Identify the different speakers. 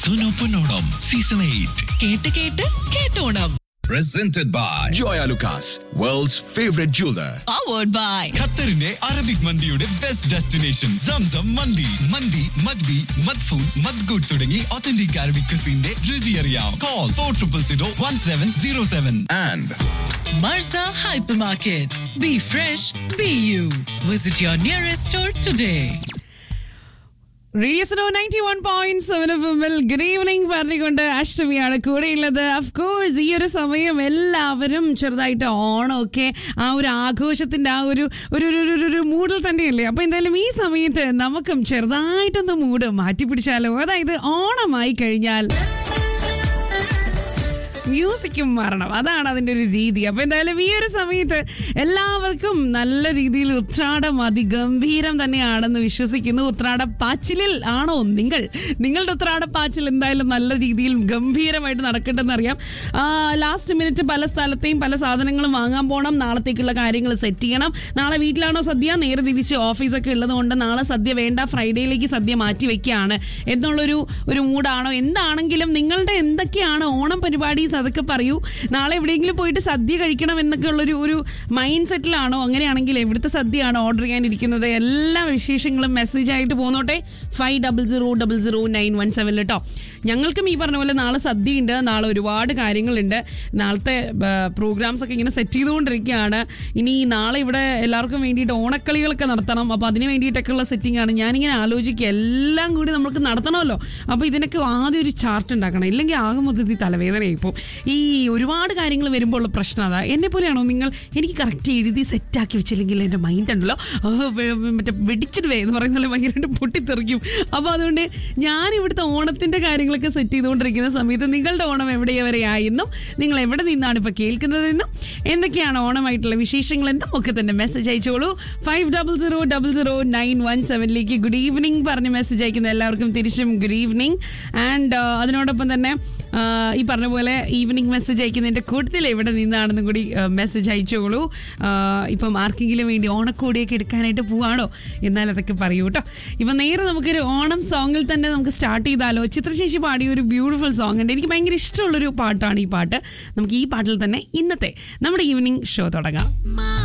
Speaker 1: സുനോ പൊന്നോണം season eight
Speaker 2: കേട്ട് കേട്ട് കേട്ടോണം
Speaker 3: Presented by Joya Lucas, world's favorite jeweler.
Speaker 2: Powered by
Speaker 1: ഖത്തറിന്റെ അറബിക് മന്തിയുടെ ബെസ്റ്റ് ഡെസ്റ്റിനേഷൻ സംസം മന്തി മന്തി മദ്ബി മദ്ഫൂൻ മദ്ഗൂട്ട് തുടങ്ങി ഒത്തന്റിക് അറബിക് ക്രിസിന്റെ രുചി അറിയാം call four triple zero one seven zero seven
Speaker 3: And
Speaker 2: Marza hypermarket be fresh be you visit your nearest store today
Speaker 4: radio Suno ninety one point seven F എമ്മിൽ ഗുഡ് ഈവനിങ് പറഞ്ഞുകൊണ്ട് അഷ്ടമിയാണ് കൂടെയുള്ളത് അഫ് course ഈ ഒരു സമയം എല്ലാവരും ചെറുതായിട്ട് ഓണമൊക്കെ ആ ഒരു ആഘോഷത്തിന്റെ ആ ഒരു ഒരു ഒരു ഒരു- ഒരു മൂഡിൽ തന്നെയല്ലേ അപ്പൊ എന്തായാലും ഈ സമയത്ത് നമുക്കും ചെറുതായിട്ടൊന്ന് മൂഡ് മാറ്റി പിടിച്ചാലോ അതായത് ഓണമായി കഴിഞ്ഞാൽ മ്യൂസിക്കും മാറണം അതാണ് അതിന്റെ ഒരു രീതി അപ്പൊ എന്തായാലും ഈ ഒരു സമയത്ത് എല്ലാവർക്കും നല്ല രീതിയിൽ ഉത്രാടം അതിഗംഭീരം തന്നെയാണെന്ന് വിശ്വസിക്കുന്നു ഉത്രാട പാച്ചിലിൽ ആണോ നിങ്ങൾ നിങ്ങളുടെ ഉത്രാട പാച്ചിൽ എന്തായാലും നല്ല രീതിയിൽ ഗംഭീരമായിട്ട് നടക്കട്ടെന്ന് അറിയാം ലാസ്റ്റ് മിനിറ്റ് പല സ്ഥലത്തെയും പല സാധനങ്ങളും വാങ്ങാൻ പോകണം നാളത്തേക്കുള്ള കാര്യങ്ങൾ സെറ്റ് ചെയ്യണം നാളെ വീട്ടിലാണോ സദ്യ നേരെ തിരിച്ച് ഓഫീസൊക്കെ ഉള്ളത് കൊണ്ട് നാളെ സദ്യ വേണ്ട ഫ്രൈഡേയിലേക്ക് സദ്യ മാറ്റി വെക്കുകയാണ് എന്നുള്ളൊരു ഒരു മൂഡാണോ എന്താണെങ്കിലും നിങ്ങളുടെ എന്തൊക്കെയാണ് ഓണം പരിപാടീസ് അതൊക്കെ പറയൂ നാളെ എവിടെയെങ്കിലും പോയിട്ട് സദ്യ കഴിക്കണം എന്നൊക്കെ ഉള്ളൊരു ഒരു മൈൻഡ് സെറ്റിലാണോ അങ്ങനെയാണെങ്കിൽ എവിടുത്തെ സദ്യയാണോ ഓർഡർ ചെയ്യാനിരിക്കുന്നത് എല്ലാ വിശേഷങ്ങളും മെസ്സേജ് ആയിട്ട് പോന്നോട്ടെ five double zero double zero nine one seven കേട്ടോ ഞങ്ങൾക്കും ഈ പറഞ്ഞ പോലെ നാളെ സദ്യയുണ്ട് നാളെ ഒരുപാട് കാര്യങ്ങളുണ്ട് നാളത്തെ പ്രോഗ്രാംസ് ഒക്കെ ഇങ്ങനെ സെറ്റ് ചെയ്തുകൊണ്ടിരിക്കുകയാണ് ഇനി നാളെ ഇവിടെ എല്ലാവർക്കും വേണ്ടിയിട്ട് ഓണക്കളികളൊക്കെ നടത്തണം അപ്പോൾ അതിന് വേണ്ടിയിട്ടൊക്കെ ഉള്ള സെറ്റിംഗ് ആണ് ഞാനിങ്ങനെ ആലോചിക്കുക എല്ലാം കൂടി നമുക്ക് നടത്തണമല്ലോ അപ്പോൾ ഇതിനൊക്കെ ആദ്യം ഒരു ചാർട്ട് ഉണ്ടാക്കണം ഇല്ലെങ്കിൽ ആകെ മൊത്തത്തിൽ തലവേദനയായി പോകും ഈ ഒരുപാട് കാര്യങ്ങൾ വരുമ്പോൾ ഉള്ള പ്രശ്നം അതാ എന്നെ പോലെയാണോ നിങ്ങൾ എനിക്ക് കറക്റ്റ് എഴുതി സെറ്റാക്കി വെച്ചില്ലെങ്കിൽ എൻ്റെ മൈൻഡ് ഉണ്ടല്ലോ ആ, വെ- വെ- മറ്റേ വെടിച്ചിടുവേ എന്ന് പറയുന്ന പോലെ ഭയങ്കരമായിട്ട് പൊട്ടിത്തെറിക്കും അപ്പോൾ അതുകൊണ്ട് ഞാൻ ഇവിടുത്തെ ഓണത്തിൻ്റെ കാര്യങ്ങളൊക്കെ സെറ്റ് ചെയ്തുകൊണ്ടിരിക്കുന്ന സമയത്ത് നിങ്ങളുടെ ഓണം എവിടെ വരെയായെന്നും നിങ്ങൾ എവിടെ നിന്നാണ് ഇപ്പോൾ കേൾക്കുന്നതെന്നും എന്തൊക്കെയാണ് ഓണമായിട്ടുള്ള വിശേഷങ്ങൾ എന്നും ഒക്കെ തന്നെ മെസ്സേജ് അയച്ചോളൂ five double zero double zero nine one സെവനിലേക്ക് ഗുഡ് ഈവനിങ് പറഞ്ഞ് മെസ്സേജ് അയക്കുന്ന എല്ലാവർക്കും തിരിച്ചും ഗുഡ് ഈവനിങ് ആൻഡ് അതിനോടൊപ്പം തന്നെ ആ, ഈ പറഞ്ഞ പോലെ ഈവനിങ് മെസ്സേജ് അയക്കുന്നതിൻ്റെ കൂട്ടത്തിൽ എവിടെ നിന്നാണെന്നും കൂടി മെസ്സേജ് അയച്ചോളൂ ആ, ഇപ്പം ആർക്കെങ്കിലും വേണ്ടി ഓണക്കോടിയൊക്കെ എടുക്കാനായിട്ട് പോവാണോ എന്നാൽ അതൊക്കെ പറയൂ കേട്ടോ ഇപ്പം നേരെ നമുക്കൊരു ഓണം സോങ്ങിൽ തന്നെ നമുക്ക് സ്റ്റാർട്ട് ചെയ്താലോ ചിത്രശേഷി പാടിയ ഒരു ബ്യൂട്ടിഫുൾ സോങ് ഉണ്ട് എനിക്ക് ഭയങ്കര ഇഷ്ടമുള്ളൊരു പാട്ടാണ് ഈ പാട്ട് നമുക്ക് ഈ പാട്ടിൽ തന്നെ ഇന്നത്തെ നമ്മുടെ ഈവനിങ് ഷോ തുടങ്ങാം